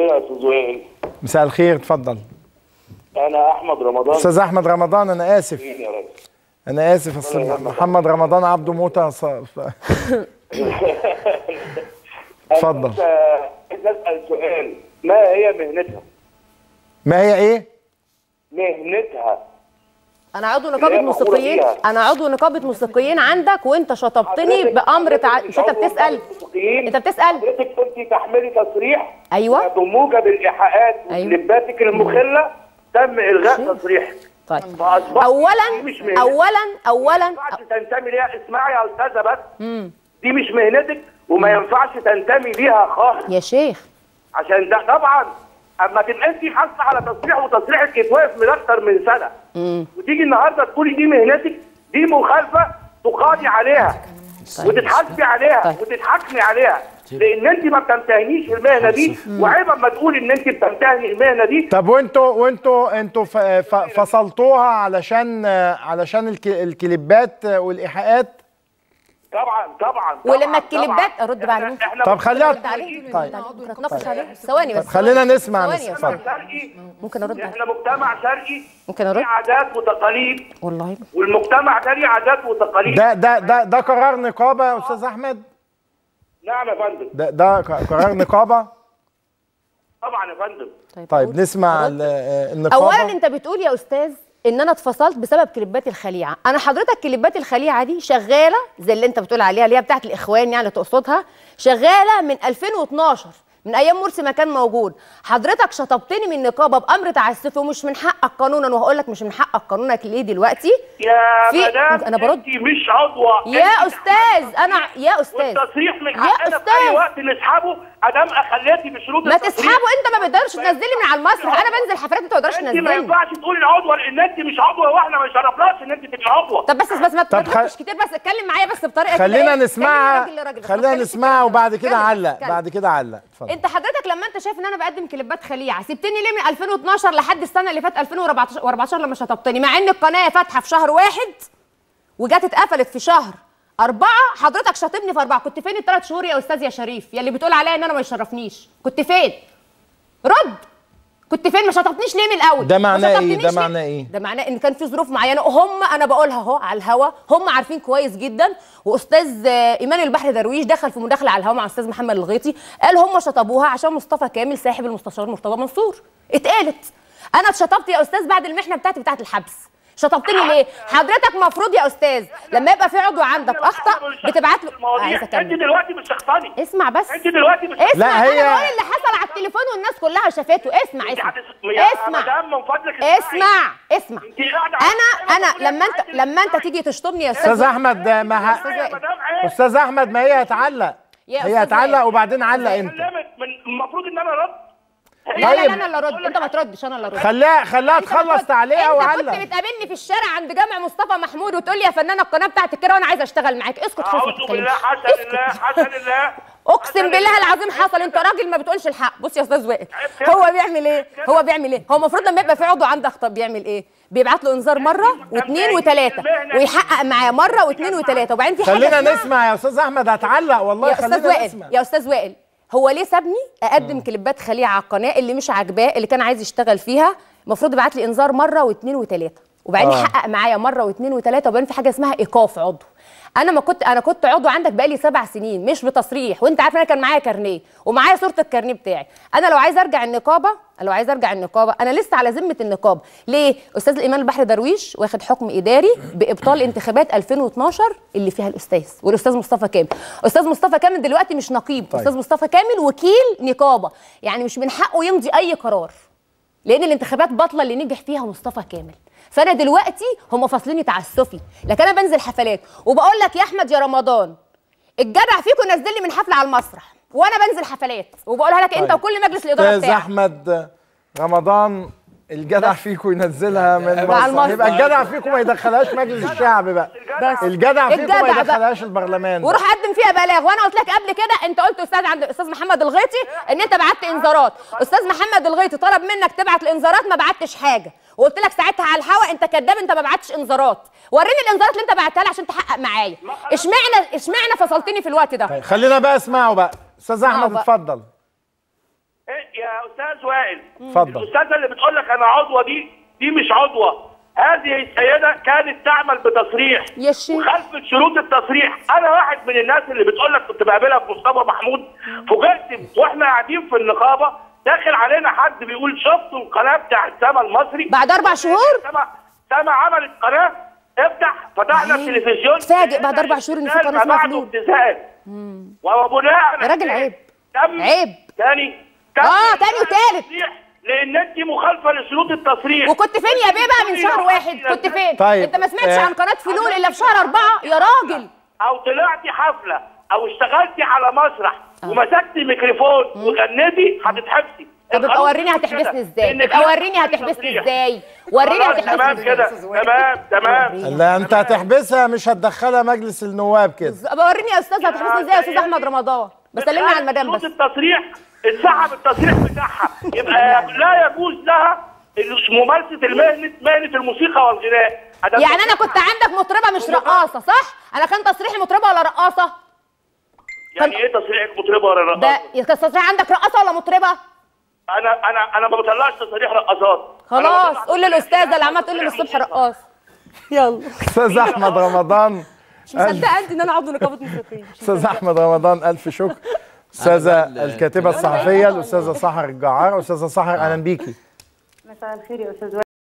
الخير يا استاذ وائل مساء الخير اتفضل انا احمد رمضان استاذ احمد رمضان انا اسف مين يا ريس انا اسف أصل محمد رمضان عبده موته ص- ف- اتفضل. أنا كنت عايز اسال سؤال ما هي مهنتها؟ ما هي ايه مهنتها انا عضو اللي نقابه هي مأمورة موسيقيين بيها. انا عضو نقابه موسيقيين عندك وانت شطبتني حضرتك- بامر تع... حضرتك مش انت عضو بتسال نقابة الموسيقيين. انت بتسال حضرتك كنت تحملي تصريح أيوة. بموجب الايحاءات أيوة. ولباتك المخله تم الغاء تصريحك طيب فأصبحت اولا دي مش مهنتك. اولا اولا ما ينفعش تنتمي ليها اسمعي يا استاذه بس دي مش مهنتك وما ينفعش تنتمي ليها خالص يا شيخ عشان ده طبعا اما تبقى انت حاصله على تصريح وتصريحك يتوقف من اكتر من سنه وتيجي النهارده تقولي دي مهنتك دي مخالفه تقاضي عليها وتتحاسبي عليها طيب. وتتحاكمي عليها لان انت ما بتمتهنيش المهنه دي وعيب اما تقولي ان انت بتمتهني المهنه دي طب وانتوا وانتوا انتوا ف- ف- فصلتوها علشان علشان الك- الكليبات والايحاءات طبعا طبعا ولما طبعاً، الكليبات طبعاً. أرد بقى إحنا- عليك. احنا طب خليها رد عليه طيب ممكن اتناقش عليه ثواني بس خلينا نسمع ثواني نسمع. يا اتفضل. أستاذ. شرقي ممكن ارد عليه احنا مجتمع شرقي ممكن أرد؟ في عادات وتقاليد والله والمجتمع ده ليه عادات وتقاليد ده ده ده ده قرار نقابه يا استاذ احمد نعم يا فندم ده ده ق- قرار نقابه طبعا يا فندم طيب نسمع ال- النقابه اولا انت بتقول يا استاذ ان انا اتفصلت بسبب كليبات الخليعه انا حضرتك كليبات الخليعه دي شغاله زي اللي انت بتقول عليها اللي هي بتاعت الاخوان يعني تقصدها شغاله من 2012 من ايام مرسي ما كان موجود حضرتك شطبتني من النقابه بامر تعسفي ومش من حقك قانونا وهقول لك مش من حقك قانونك ليه دلوقتي يا في- مدام أنا برد. انت مش عضوه يا أنت استاذ انا يا استاذ والتصريح من يا حقنا في أستاذ. اي وقت نسحبه ادام اخليتي بشروط ما التصريح. تسحبه انت ما بتقدرش تنزلي من على المسرح انا بنزل حفلات انت ما تقدرش انت ما تنزلني ينفعش تقولي العضوه لان انت مش عضوه واحنا ما يشرفناش ان انت تبقي عضوه طب بس بس ما طب خ- تردش كتير بس اتكلم معايا بس بطريقه كده خلينا إيه؟ نسمعها كلمني راجل لراجل. بس ما خلينا تتكلمش نسمعها كتير. وبعد كده اتكلم، علق اتكلم. بعد كده علق اتفضل انت حضرتك لما انت شايف ان انا بقدم كليبات خليعه سبتني ليه من 2012 لحد السنه اللي فاتت 2014 لما شطبتني مع ان القناه فاتحه في شهر واحد وجت اتقفلت في شهر أربعة حضرتك شاطبني في أربعة كنت فين الثلاث شهور يا أستاذ يا شريف يا اللي بتقول عليا إن أنا ما يشرفنيش كنت فين رد كنت فين ما شطبتنيش ليه من الأول ده ما معناه إيه؟ شطبتنيش ده ليه؟ معناه إيه؟ ده معناه ان كان في ظروف معينه هم انا بقولها اهو على الهوا هم عارفين كويس جدا واستاذ آه، ايمان البحر درويش دخل في مداخله على الهوا مع استاذ محمد الغيطي قال هم شطبوها عشان مصطفى كامل ساحب المستشار مرتضى منصور اتقالت انا اتشطبت يا استاذ بعد المحنه بتاعتي بتاعت الحبس شطبتني ليه حضرتك مفروض يا استاذ لما يبقى في عضو عندك اخطا بتبعت له عايزه انت اكمل دلوقتي مش شخصاني اسمع بس انت دلوقتي مش اسمع لا، هي- انا بقول اللي حصل على التليفون والناس كلها شافته اسمع انت اسمع هتس- يا اسمع مدام من فضلك اسمع اسمع انت قاعدة انا على- انا لما انت لما انت تيجي تشطبني يا استاذ استاذ احمد ما ه... أستاذ يا وائل. مدام عيب استاذ احمد ما هي هتعلق يا هي أستاذ هتعلق وائل. وبعدين علق انت كلمت من المفروض ان انا رد لا لا طيب. لا انا اللي ارد انت ما تردش انا اللي ارد خليها خليها انت تخلص بترد. تعليقها انت وعلق كنت بتقابلني في الشارع عند جامع مصطفى محمود وتقول لي يا فنانه القناه بتاعتك كده وانا عايزه اشتغل معاك اسكت خالص ما اعوذ بالله تتكلمش حسن اسكت. الله حسن الله اقسم حسن بالله الله. العظيم حصل انت راجل ما بتقولش الحق بص يا استاذ وائل كده. هو بيعمل ايه هو بيعمل ايه هو المفروض لما يبقى في عضو عنده اخطاء بيعمل ايه بيبعت له انذار مره واثنين وثلاثه ويحقق معاه مره واثنين وثلاثه وبعدين في حاجه خلينا اسمها- نسمع يا استاذ احمد هتعلق والله يا استاذ خلينا وائل نسمع يا استاذ وائل هو ليه سابني اقدم كليبات خليعه على القناه اللي مش عاجباه اللي كان عايز يشتغل فيها المفروض يبعت لي انذار مره واثنين وثلاثه وبعدين آه. يحقق معايا مره واثنين وثلاثه وبعدين في حاجه اسمها ايقاف عضو انا ما كنت انا كنت عضو عندك بقالي سبع سنين مش بتصريح وانت عارف انا كان معايا كارنيه ومعايا صوره الكارنيه بتاعي انا لو عايز ارجع النقابه لو عايز ارجع النقابه انا لسه على ذمه النقابه ليه استاذ الايمان البحر درويش واخد حكم اداري بابطال انتخابات 2012 اللي فيها الاستاذ والاستاذ مصطفى كامل استاذ مصطفى كامل دلوقتي مش نقيب طيب. استاذ مصطفى كامل وكيل نقابه يعني مش من حقه يمضي اي قرار لان الانتخابات باطله اللي نجح فيها مصطفى كامل فانا دلوقتي هم فاصليني تعسفي لكن انا بنزل حفلات وبقول لك يا احمد يا رمضان الجدع فيكم نزل لي من حفله على المسرح وانا بنزل حفلات وبقولها لك انت طيب. وكل مجلس الاداره استاذ بتاعك احمد رمضان الجدع فيكم ينزلها من على مصر المسرح. يبقى الجدع فيكم ما يدخلهاش مجلس الشعب بقى بس الجدع فيكم الجدع ما بقى. يدخلهاش البرلمان وروح قدم فيها بلاغ وانا قلت لك قبل كده انت قلت استاذ عند استاذ محمد الغيطي ان انت بعت انذارات استاذ محمد الغيطي طلب منك تبعت الانذارات ما بعتش حاجه وقلت لك ساعتها على الهوا انت كذاب انت ما بعتش انذارات وريني الانذارات اللي انت بعتها لي عشان تحقق معايا اشمعنى اشمعنى فصلتني في الوقت ده طيب خلينا بقى اسمعوا بقى استاذ احمد بقى. اتفضل إيه يا استاذ وائل اتفضل. الاستاذه اللي بتقول لك انا عضوه دي دي مش عضوه هذه السيده كانت تعمل بتصريح يا شيخ. وخلفت شروط التصريح انا واحد من الناس اللي بتقول لك كنت بقابلها في مصطفى محمود فوجئت واحنا قاعدين في النقابه داخل علينا حد بيقول شفتوا القناه بتاع السما المصري بعد اربع شهور سما سما عملت قناه افتح فتحنا عيب. التلفزيون اتفاجئ بعد أربع شهور إن في قناة اسمها بعد فلول. ابتزاز وبناء يا راجل عيب. تم عيب. تاني آه، تاني وتالت. تصريح لان انت مخالفه لشروط التصريح وكنت فين يا بيه بقى من شهر واحد كنت فين طيب، انت ما سمعتش آه. عن قناه فلول الا في شهر اربعه يا راجل او طلعتي حفله او اشتغلتي على مسرح ومسكتي ميكروفون وغنيتي هتتحبسي طب ابقى وريني هتحبسني ازاي ابقى وريني هتحبسني ازاي وريني خلاص، هتحبسني تمام ازاي كده تمام تمام لا انت هتحبسها مش هتدخلها مجلس النواب كده ابقى وريني يا استاذ هتحبسني ازاي يا استاذ احمد رمضان بسلمني على المدام بس شروط التصريح اتسحب التصريح بتاعها يبقى لا يجوز لها ممارسه المهنه مهنه الموسيقى والغناء هذا يعني انا كنت عندك مطربه مش رقاصه صح انا كان تصريحي مطربه ولا رقاصه يعني ايه تصريحك مطربه ولا ده رقاصه؟ كان تصريح عندك رقاصه ولا مطربه انا انا انا ما بطلعش تصاريح رقصات أنا خلاص بطلع قول للاستاذه اللي عماله تقول لي من الصبح تصريح رقاص يلا استاذ احمد رمضان مش مصدقه انت ان انا عضو نقابه موسيقيين مش استاذ مصدقة. احمد رمضان الف شكر استاذه بقى ال- الكاتبه الصحفيه الاستاذه سحر الجعار استاذه سحر اهلا بيكي مساء الخير يا استاذ